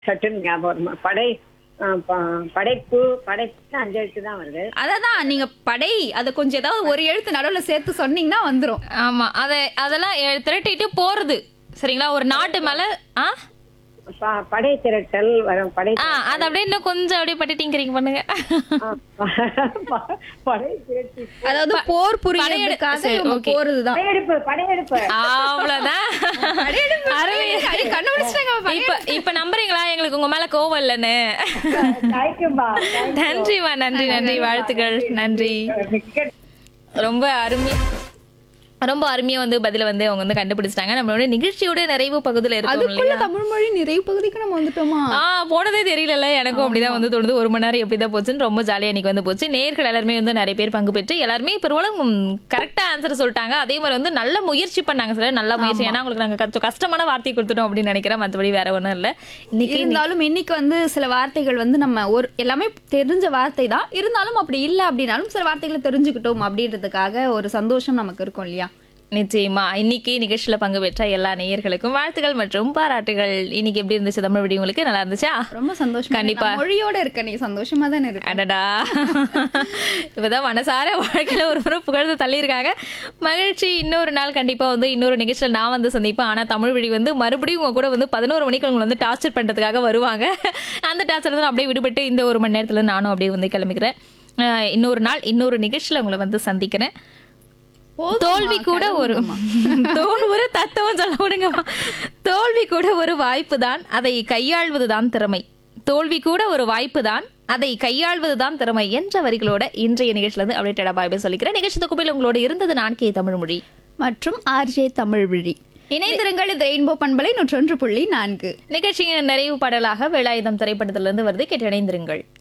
சட்டுன்னு ஞாபகம் வருமா படை ஆ, ப- படைப்பு படைப்பு அஞ்சு எழுத்து தான் வருது அததான் நீங்க படை அத கொஞ்சம் ஏதாவது ஒரு எழுத்து நடுவுல சேர்த்து சொன்னீங்கன்னா வந்துரும் ஆமா அத அதெல்லாம் எ- திரட்டிட்டு போறது சரிங்களா ஒரு நாட்டு மேல ஆ ப- படை திரட்டல் வரும் படை ஆ அது அப்படியே இன்னும் கொஞ்சம் அப்படியே பட்டிட்டிங்கிறீங்க பண்ணுங்க ஆ, ப- படை திரட்டி அதாவது போர் புரியறதுக்காக சரி, இவங்க okay. போறதுதான் படையெடுப்பு படையெடுப்பு அவ்வளவுதான் அருமை. அடி, கண்டுபிடிச்சிட்டாங்க இப்ப இப்ப நம்புறீங்களா எங்களுக்கு உங்க மேல கோவம் இல்லைன்னு தேங்க்யூமா நன்றிமா நன்றி நன்றி வாழ்த்துக்கள் நன்றி ரொம்ப அருமையா ரொம்ப அருமையா வந்து பதில வந்து அவங்க வந்து கண்டுபிடிச்சிட்டாங்க நம்மளோட நிகழ்ச்சியோட நிறைவு பகுதியில இருக்கோம் அதுக்குள்ள இல்லையா தமிழ் மொழி நிறைவு பகுதிக்கு நம்ம வந்துட்டோமா ஆ போனதே தெரியல எனக்கும் அப்படிதான் வந்து தோணுது ஒரு மணி நேரம் எப்படிதான் போச்சுன்னு ரொம்ப ஜாலியா இன்னைக்கு வந்து போச்சு நேர்கள் எல்லாருமே வந்து நிறைய பேர் பங்கு பெற்று எல்லாருமே பெரும்பாலும் கரெக்டா ஆன்சர் சொல்லிட்டாங்க அதே மாதிரி வந்து நல்ல முயற்சி பண்ணாங்க சார் நல்ல முயற்சி ஏன்னா உங்களுக்கு நாங்க கஷ்ட- கஷ்டமான வார்த்தை கொடுத்துட்டோம் அப்படின்னு நினைக்கிறேன் மத்தபடி வேற ஒண்ணும் இல்ல இன்னைக்கு இருந்தாலும் இன்னைக்கு வந்து சில வார்த்தைகள் வந்து நம்ம ஒரு எல்லாமே தெரிஞ்ச வார்த்தை தான் இருந்தாலும் அப்படி இல்ல அப்படின்னாலும் சில வார்த்தைகளை தெரிஞ்சுக்கிட்டோம் அப்படின்றதுக்காக ஒரு சந்தோஷம் நமக்கு இருக்கும் இல்லையா நிச்சயமா இன்னைக்கு நிகழ்ச்சியில பங்கு பெற்ற எல்லா நேயர்களுக்கும் வாழ்த்துக்கள் மற்றும் பாராட்டுகள் இன்னைக்கு எப்படி இருந்துச்சு தமிழ் விடி உங்களுக்கு நல்லா இருந்துச்சா ரொம்ப சந்தோஷமா கண்டிப்பா. நான் மொழியோட இருக்க நீ சந்தோஷமா தானே இருக்கு அடடா இப்பதான் மனசார வாழ்க்கையில ஒரு முறை புகழ்ந்து தள்ளியிருக்காங்க மகிழ்ச்சி இன்னொரு நாள் கண்டிப்பா வந்து இன்னொரு நிகழ்ச்சியில் நான் வந்து சந்திப்பேன் ஆனா தமிழ் வழி வந்து மறுபடியும் உங்க கூட வந்து பதினோரு மணிக்கு உங்களை வந்து டார்ச்சர் பண்றதுக்காக வருவாங்க அந்த டார்ச்சர் தான் அப்படியே விடுபட்டு இந்த ஒரு மணி நேரத்துல நானும் அப்படியே வந்து கிளம்பிக்கிறேன் அஹ் இன்னொரு நாள் இன்னொரு நிகழ்ச்சியில உங்களை வந்து சந்திக்கிறேன் தோல்வி கூட ஒரு தோல் ஒரு தத்துவம் சொல்ல விடுங்கம்மா தோல்வி கூட ஒரு வாய்ப்பு தான் அதை கையாள்வதுதான் திறமை தோல்வி கூட ஒரு வாய்ப்பு தான் அதை கையாள்வதுதான் திறமை என்ற வரிகளோட இன்றைய நிகழ்ச்சியில இருந்து அப்டேட்டடா பாய் பாய் சொல்லிக்கிறேன் நிகழ்ச்சி தொகுப்பில் உங்களோட இருந்தது நான் கே தமிழ் மொழி மற்றும் ஆர்ஜே தமிழ் விழி இணைந்திருங்கள் இது ரெயின்போ பண்பலை நூற்றொன்று புள்ளி நான்கு நிகழ்ச்சியின் நிறைவு பாடலாக வேலாயுதம் திரைப்படத்திலிருந்து வருது கேட்டு இணைந்திருங்கள்